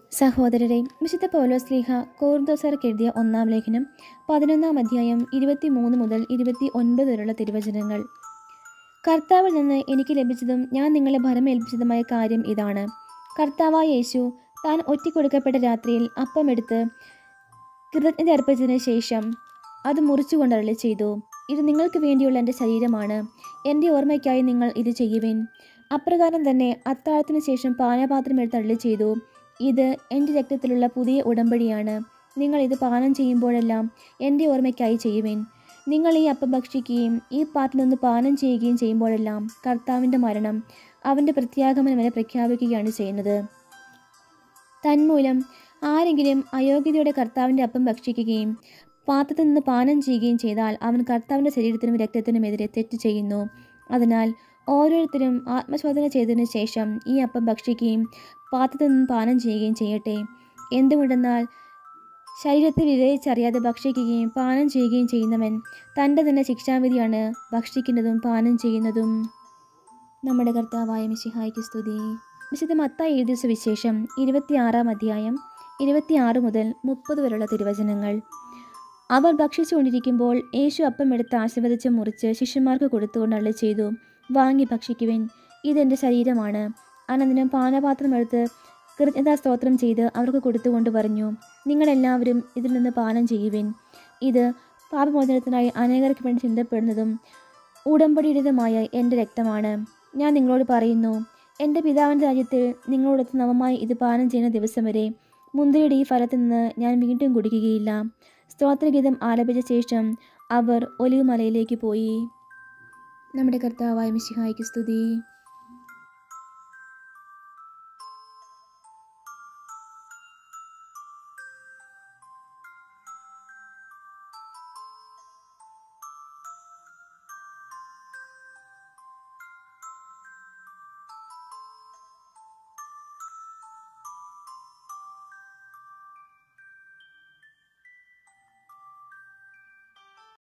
സഹോദരരെ വിശുദ്ധ പൗലോസ് ലീഹ കോർദോസർക്ക് എഴുതിയ ഒന്നാം ലേഖനം പതിനൊന്നാം അധ്യായം ഇരുപത്തി മൂന്ന് മുതൽ ഇരുപത്തി ഒൻപത് വരെയുള്ള തിരുവചനങ്ങൾ കർത്താവിൽ നിന്ന് എനിക്ക് ലഭിച്ചതും ഞാൻ നിങ്ങളെ ഭരമേൽപ്പിച്ചതുമായ കാര്യം ഇതാണ് കർത്താവായ യേശു താൻ ഒറ്റിക്കൊടുക്കപ്പെട്ട രാത്രിയിൽ അപ്പമെടുത്ത് കൃതജ്ഞത അർപ്പിച്ചതിന് ശേഷം അത് മുറിച്ചുകൊണ്ട് അരളി ചെയ്തു ഇത് നിങ്ങൾക്ക് വേണ്ടിയുള്ള എൻ്റെ ശരീരമാണ് എൻ്റെ ഓർമ്മയ്ക്കായി നിങ്ങൾ ഇത് ചെയ്യുവിൻ അപ്രകാരം തന്നെ അത്താഴത്തിന് ശേഷം പാനപാത്രം എടുത്ത് അരളി ചെയ്തു ഇത് എൻ്റെ രക്തത്തിലുള്ള പുതിയ ഉടമ്പടിയാണ് നിങ്ങൾ ഇത് പാനം ചെയ്യുമ്പോഴെല്ലാം എൻ്റെ ഓർമ്മയ്ക്കായി ചെയ്യുവിൻ നിങ്ങൾ ഈ അപ്പം ഭക്ഷിക്കുകയും ഈ പാട്ടിൽ നിന്ന് പാനം ചെയ്യുകയും ചെയ്യുമ്പോഴെല്ലാം കർത്താവിൻ്റെ മരണം അവൻ്റെ പ്രത്യാഗമനം വരെ പ്രഖ്യാപിക്കുകയാണ് ചെയ്യുന്നത് തന്മൂലം ആരെങ്കിലും അയോഗ്യതയുടെ കർത്താവിൻ്റെ അപ്പം ഭക്ഷിക്കുകയും പാത്രത്തിൽ നിന്ന് പാനം ചെയ്യുകയും ചെയ്താൽ അവൻ കർത്താവിൻ്റെ ശരീരത്തിനും രക്തത്തിനുമെതിരെ തെറ്റ് ചെയ്യുന്നു അതിനാൽ ഓരോരുത്തരും ആത്മശോധന ചെയ്തതിനു ശേഷം ഈ അപ്പം ഭക്ഷിക്കുകയും പാത്രത്തിൽ നിന്ന് പാനം ചെയ്യുകയും ചെയ്യട്ടെ എന്തുകൊണ്ടെന്നാൽ ശരീരത്തിൽ വിവേചിച്ചറിയാതെ ഭക്ഷിക്കുകയും പാനം ചെയ്യുകയും ചെയ്യുന്നവൻ തൻ്റെ തന്നെ ശിക്ഷാവിധിയാണ് ഭക്ഷിക്കുന്നതും പാനം ചെയ്യുന്നതും നമ്മുടെ കർത്താവായ മിശിഹായ്ക്ക് സ്തുതി വിശുദ്ധ മത്തായി എഴുതിയ സുവിശേഷം ഇരുപത്തിയാറാം അധ്യായം ഇരുപത്തിയാറ് മുതൽ മുപ്പത് വരെയുള്ള തിരുവചനങ്ങൾ അവർ ഭക്ഷിച്ചുകൊണ്ടിരിക്കുമ്പോൾ യേശു അപ്പം എടുത്ത് ആശീർവദിച്ച് മുറിച്ച് ശിഷ്യന്മാർക്ക് കൊടുത്തുകൊണ്ട് അള്ളി ചെയ്തു വാങ്ങി ഭക്ഷിക്കുവിൻ ഇതെൻ്റെ ശരീരമാണ് അനന്തരം പാനപാത്രം എടുത്ത് കൃതജ്ഞതാ സ്തോത്രം ചെയ്ത് അവർക്ക് കൊടുത്തുകൊണ്ട് പറഞ്ഞു നിങ്ങളെല്ലാവരും ഇതിൽ നിന്ന് പാനം ചെയ്യുവിൻ ഇത് പാപമോചനത്തിനായി അനേകർക്ക് വേണ്ടി ചിന്തപ്പെടുന്നതും ഉടമ്പടിയുടേതുമായ എൻ്റെ രക്തമാണ് ഞാൻ നിങ്ങളോട് പറയുന്നു എൻ്റെ പിതാവിൻ്റെ രാജ്യത്തിൽ നിങ്ങളോടൊത്ത് നവമായി ഇത് പാനം ചെയ്യുന്ന ദിവസം വരെ മുന്തിരിയുടെ ഈ ഫലത്തിൽ നിന്ന് ഞാൻ വീണ്ടും കുടിക്കുകയില്ല സ്തോത്രഗീതം ആലപിച്ച ശേഷം അവർ ഒലിവ് മലയിലേക്ക് പോയി നമ്മുടെ കർത്താവായ മിശിഹായ്ക്ക് സ്തുതി